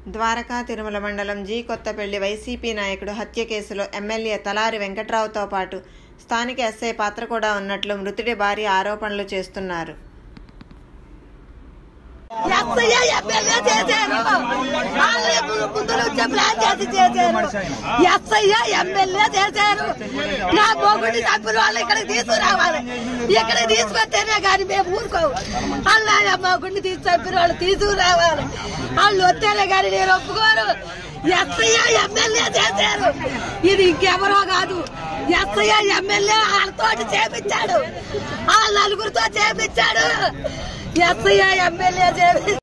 ద్వారకా తిరుమల మండలం G Kothapalli YCP నాయకుడు హత్య కేసులో ఎమ్మెల్యే తలారి వెంకట్రావుతో పాటు స్థానిక ఎస్ఐ పాత్ర కూడా ఉన్నట్లు మృతుడి భార్య ఆరోపణలు చేస్తున్నారు ఎస్ఐ ఎమ్మెల్యే చేశారు వాళ్ళే ముందు ముందు నుంచే ప్లాన్ చేసి చేశారు ఎస్ఐ ఎమ్మెల్యే చేశారు నా మొగుడిని చంపిన వాళ్ళు ఇక్కడికి తీసుకురావాలి ఇక్కడికి తీసుకొస్తేనే కానీ మేము ఊరుకోము అల్లా మొగుడిని తీసి చంపిన వాళ్ళు తీసుకురావాలి వాళ్ళు వస్తేనే కానీ నేను ఒప్పుకోరు ఎస్ఐ ఎమ్మెల్యే చేశారు ఇది ఇంకెవరో కాదు ఎస్ఐ ఎమ్మెల్యే వాళ్ళతో చేపించాడు ఆ నలుగురితో చేపించాడు ఎస్ఐ ఎమ్మెల్యే చేపి